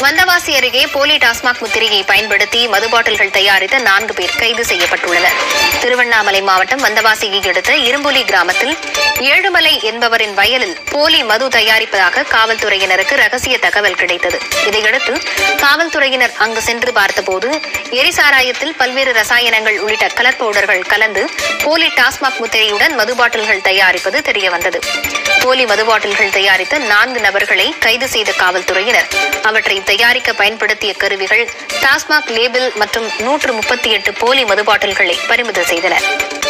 வந்தவாசி அருகே போலி டாஸ்மாக் முத்திரையை பயன்படுத்தி மது பாட்டில்கள் தயாரித்த நான்கு பேர் கைது செய்யப்பட்டுள்ளனர் திருவண்ணாமலை மாவட்டம் வந்தவாசியை அடுத்த இரும்புலி கிராமத்தில் ஏழுமலை என்பவரின் வயலில் போலி மது தயாரிப்பதாக காவல்துறையினருக்கு ரகசிய தகவல் கிடைத்தது இதையடுத்து காவல்துறையினர் அங்கு சென்று பார்த்தபோது எரிசாராயத்தில் பல்வேறு ரசாயனங்கள் உள்ளிட்ட கலர் பவுடர்கள் கலந்து போலி டாஸ்மாக் முத்திரையுடன் மது பாட்டில்கள் தயாரிப்பது தெரியவந்தது போலி மது பாட்டில்கள் தயாரித்த நான்கு நபர்களை கைது செய்த காவல்துறையினர் அவற்றை தயாரிக்க பயன்படுத்திய கருவிகள் டாஸ்மாக் லேபிள் மற்றும் நூற்று முப்பத்தி எட்டு போலி மது பாட்டில்களை பறிமுதல் செய்தனர்